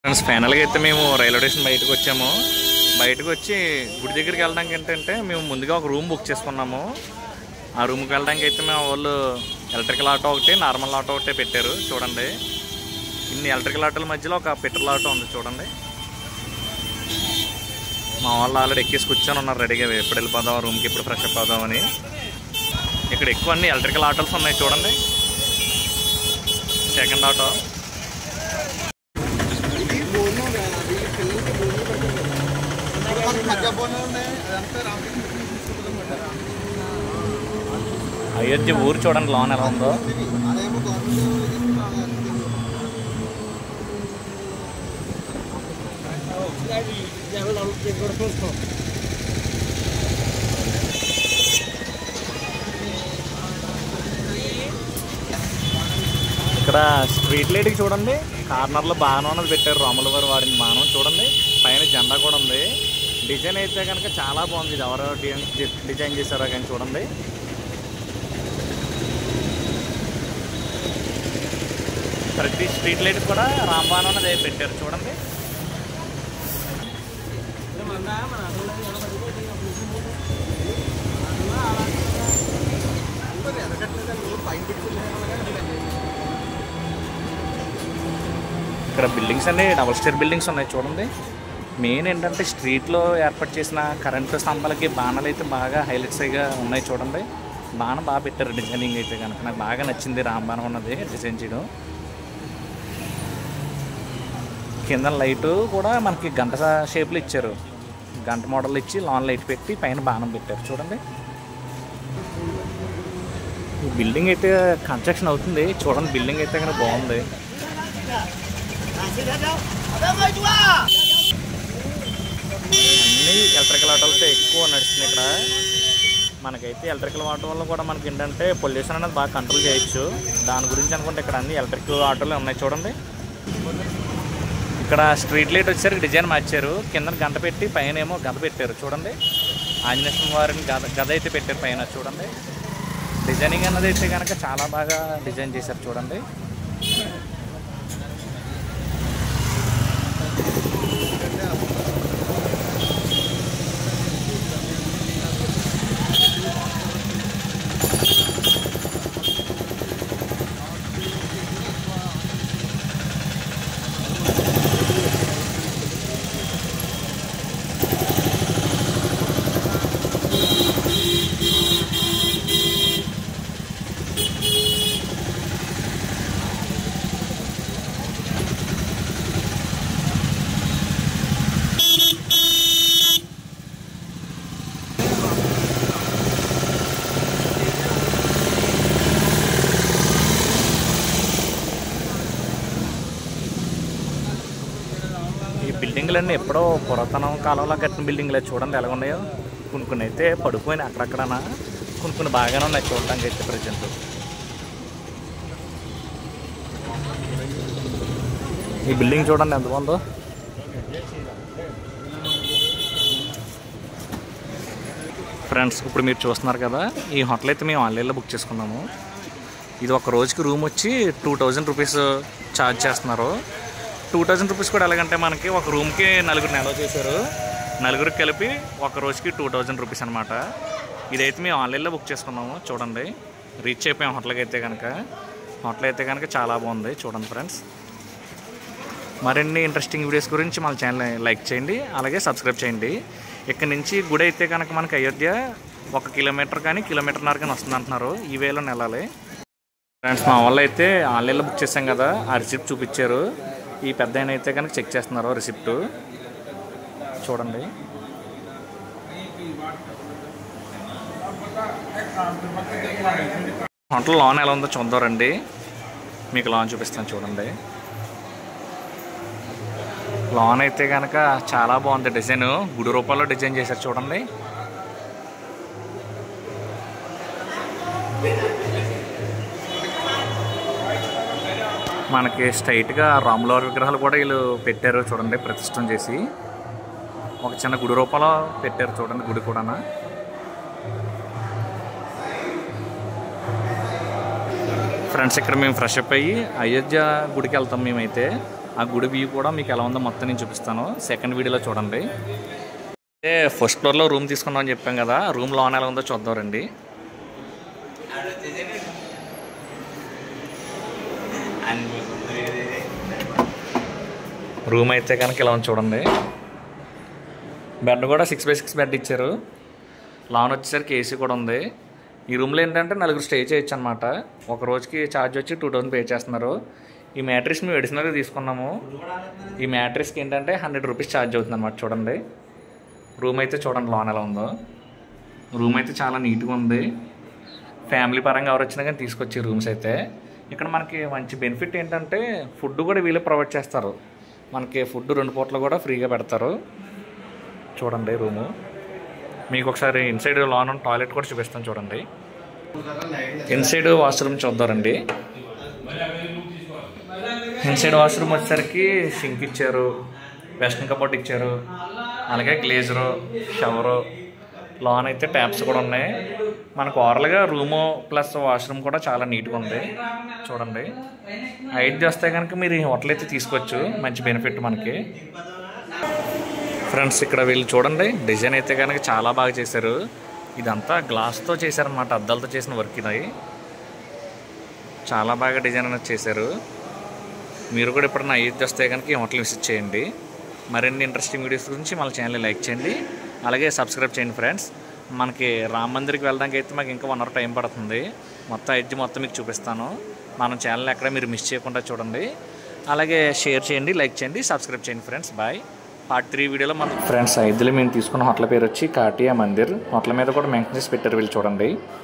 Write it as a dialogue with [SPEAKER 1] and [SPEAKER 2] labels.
[SPEAKER 1] friends ఫైనల్గా అయితే మేము రైల్వే స్టేషన్ బయటకు వచ్చాము బయటకు వచ్చి గుడి దగ్గరికి వెళ్ళడానికి ఏంటంటే మేము ముందుగా ఒక రూమ్ బుక్ చేసుకున్నాము ఆ రూమ్కి వెళ్ళడానికి అయితే మేము వాళ్ళు ఎలక్ట్రికల్ ఆటో ఒకటి నార్మల్ ఆటో ఒకటే పెట్టారు చూడండి ఇన్ని ఎలక్ట్రికల్ ఆటోల మధ్యలో ఒక పెట్రోల్ ఆటో ఉంది చూడండి మా వాళ్ళు ఆల్రెడీ ఎక్కేసి కూర్చొని ఉన్నారు రెడీగా ఎప్పుడు వెళ్ళిపోదాం రూమ్కి ఎప్పుడు ఫ్రెష్ అప్ అవుదామని ఇక్కడ ఎక్కువ అన్ని ఎలక్ట్రికల్ ఆటోస్ ఉన్నాయి చూడండి సెకండ్ ఆటో అయోధ్య ఊరు చూడండి లోన్ ఎలా ఉందో ఇక్కడ స్ట్రీట్ లైట్కి చూడండి కార్నర్లో బాగానే ఉన్నది పెట్టారు రాముల వారు వాడిన బాణం చూడండి పైన జెండా కూడా ఉంది డిజైన్ అయితే కనుక చాలా బాగుంది ఇది ఎవరో డి- డిజైన్ చేశారో కానీ చూడండి ప్రతి స్ట్రీట్ లైట్ కూడా రాంబాణం అనేది పెట్టారు చూడండి ఇక్కడ బిల్డింగ్స్ అన్ని డబల్ స్టేర్ బిల్డింగ్స్ ఉన్నాయి చూడండి మెయిన్ ఏంటంటే స్ట్రీట్లో ఏర్పాటు చేసిన కరెంటు స్తంభాలకి బాణాలు అయితే బాగా హైలైట్స్గా ఉన్నాయి చూడండి బాణం బాగా పెట్టారు డిజైనింగ్ అయితే కనుక నాకు బాగా నచ్చింది రాంబాణం ఉన్నది డిజైన్ చేయడం కింద లైట్ కూడా మనకి గంట షేప్లో ఇచ్చారు గంట మోడల్ ఇచ్చి లాన్ లైట్ పెట్టి పైన బాణం పెట్టారు చూడండి ఈ బిల్డింగ్ అయితే కన్స్ట్రక్షన్ అవుతుంది చూడండి బిల్డింగ్ అయితే కనుక బాగుంది అన్ని ఎలక్ట్రికల్ ఆటోలతో ఎక్కువ నడుస్తుంది ఇక్కడ మనకైతే ఎలక్ట్రికల్ ఆటో వల్ల కూడా మనకి ఏంటంటే పొల్యూషన్ అనేది బాగా కంట్రోల్ చేయొచ్చు దాని గురించి అనుకుంటే ఇక్కడ అన్ని ఎలక్ట్రికల్ ఆటోలే ఉన్నాయి చూడండి ఇక్కడ స్ట్రీట్ లైట్ వచ్చేసరికి డిజైన్ మార్చారు కింద గంట పెట్టి పైన ఏమో గద పెట్టారు చూడండి ఆంజనేయ స్వామి వారిని గద గద అయితే పెట్టారు పైన చూడండి డిజైనింగ్ అన్నది అయితే కనుక చాలా బాగా డిజైన్ చేశారు చూడండి ఈ బిల్డింగ్లన్నీ ఎప్పుడో పురాతన కాలంలో కట్టిన బిల్డింగ్లే చూడండి ఎలా ఉన్నాయో కొన్ని కొన్ని అయితే పడిపోయినాయి అక్కడక్కడనా కొన్ని కొన్ని బాగానే ఉన్నాయి చూడటానికి అయితే ప్రజెంట్ ఈ బిల్డింగ్ చూడండి ఎంత బాగుందో ఫ్రెండ్స్ ఇప్పుడు మీరు చూస్తున్నారు కదా ఈ హోటల్ అయితే మేము ఆన్లైన్లో బుక్ చేసుకున్నాము ఇది ఒక రోజుకి రూమ్ వచ్చి టూ థౌజండ్ రూపీస్ ఛార్జ్ చేస్తున్నారు టూ థౌజండ్ రూపీస్ కూడా ఎలాగంటే మనకి ఒక రూమ్కి నలుగురు నెలవ చేశారు నలుగురికి కలిపి ఒక రోజుకి టూ థౌజండ్ రూపీస్ అనమాట ఇదైతే మేము ఆన్లైన్లో బుక్ చేసుకున్నాము చూడండి రీచ్ అయిపోయాం హోటల్కి అయితే కనుక హోటల్ అయితే కనుక చాలా బాగుంది చూడండి ఫ్రెండ్స్ మరిన్ని ఇంట్రెస్టింగ్ వీడియోస్ గురించి మన ఛానల్ లైక్ చేయండి అలాగే సబ్స్క్రైబ్ చేయండి ఇక్కడ నుంచి గుడి అయితే కనుక మనకి అయోధ్య ఒక కిలోమీటర్ కానీ కిలోమీటర్న్నర కానీ వస్తుంది అంటున్నారు ఈ వేలో వెళ్ళాలి ఫ్రెండ్స్ మా వాళ్ళు అయితే ఆన్లైన్లో బుక్ చేసాం కదా ఆ రిసిప్ట్ చూపించారు ఈ పెద్ద ఆయన అయితే కనుక చెక్ చేస్తున్నారు రిసిప్ట్ చూడండి హోటల్ లోన్ ఎలా ఉందో చూద్దారండి మీకు లోన్ చూపిస్తాను చూడండి లోన్ అయితే కనుక చాలా బాగుంది డిజైన్ గుడి రూపాల్లో డిజైన్ చేశారు చూడండి మనకి స్ట్రైట్గా రాములవారి విగ్రహాలు కూడా వీళ్ళు పెట్టారు చూడండి ప్రతిష్టం చేసి ఒక చిన్న గుడి రూపంలో పెట్టారు చూడండి గుడి కూడా ఫ్రెండ్స్ ఇక్కడ మేము ఫ్రెష్ అప్ అయ్యి అయోధ్య గుడికి వెళ్తాం మేమైతే ఆ గుడి వ్యూ కూడా మీకు ఎలా ఉందో మొత్తం నేను చూపిస్తాను సెకండ్ వీడియోలో చూడండి అంటే ఫస్ట్ ఫ్లోర్లో రూమ్ తీసుకున్నాం అని చెప్పాం కదా రూమ్ లోన్ ఎలా ఉందో చూద్దాం రండి రూమ్ అయితే కనుక ఇలా ఉంది చూడండి బెడ్ కూడా సిక్స్ బై సిక్స్ బెడ్ ఇచ్చారు లాన్ వచ్చేసరికి ఏసీ కూడా ఉంది ఈ రూమ్లో ఏంటంటే నలుగురు స్టే చేయొచ్చు అనమాట ఒక రోజుకి ఛార్జ్ వచ్చి టూ థౌసండ్ పే చేస్తున్నారు ఈ మ్యాట్రిక్స్ మేము ఎడిషనల్గా తీసుకున్నాము ఈ మ్యాట్రిక్స్కి ఏంటంటే హండ్రెడ్ రూపీస్ ఛార్జ్ అవుతుంది అనమాట చూడండి రూమ్ అయితే చూడండి లోన్ ఎలా ఉందో రూమ్ అయితే చాలా నీట్గా ఉంది ఫ్యామిలీ పరంగా ఎవరు వచ్చినా కానీ తీసుకొచ్చే రూమ్స్ అయితే ఇక్కడ మనకి మంచి బెనిఫిట్ ఏంటంటే ఫుడ్ కూడా వీళ్ళే ప్రొవైడ్ చేస్తారు మనకి ఫుడ్ రెండు పూటలు కూడా ఫ్రీగా పెడతారు చూడండి రూము మీకు ఒకసారి ఇన్సైడ్ లాన్ టాయిలెట్ కూడా చూపిస్తాను చూడండి ఇన్సైడ్ వాష్రూమ్ చూద్దారండి ఇన్సైడ్ వాష్రూమ్ వచ్చేసరికి సింక్ ఇచ్చారు వెస్ట్రన్ కబోర్డ్ ఇచ్చారు అలాగే గ్లేజరు షవరు లాన్ అయితే ట్యాప్స్ కూడా ఉన్నాయి మనకు ఓవరాల్గా రూము ప్లస్ వాష్రూమ్ కూడా చాలా నీట్గా ఉంది చూడండి హైట్ చేస్తే కనుక మీరు ఈ హోటల్ అయితే తీసుకోవచ్చు మంచి బెనిఫిట్ మనకి ఫ్రెండ్స్ ఇక్కడ వీళ్ళు చూడండి డిజైన్ అయితే కనుక చాలా బాగా చేశారు ఇదంతా గ్లాస్తో చేశారనమాట అద్దాలతో చేసిన వర్క్ ఇది చాలా బాగా డిజైన్ అనేది చేశారు మీరు కూడా ఎప్పుడైనా అయ్యి వస్తే కనుక ఈ హోటల్ విజిట్ చేయండి మరిన్ని ఇంట్రెస్టింగ్ వీడియోస్ గురించి మన ఛానల్ని లైక్ చేయండి అలాగే సబ్స్క్రైబ్ చేయండి ఫ్రెండ్స్ మనకి రామ్ మందిర్కి వెళ్ళడానికి అయితే మాకు ఇంకా వన్ అవర్ టైం పడుతుంది మొత్తం ఎడ్జ్ మొత్తం మీకు చూపిస్తాను మన ఛానల్ ఎక్కడ మీరు మిస్ చేయకుండా చూడండి అలాగే షేర్ చేయండి లైక్ చేయండి సబ్స్క్రైబ్ చేయండి ఫ్రెండ్స్ బాయ్ పార్ట్ త్రీ వీడియోలో మన ఫ్రెండ్స్ ఐదులో మేము తీసుకున్న హోటల్ పేరు వచ్చి కాటియా మందిర్ హోటల్ మీద కూడా మెన్షన్ చేసి పెట్టారు వీళ్ళు చూడండి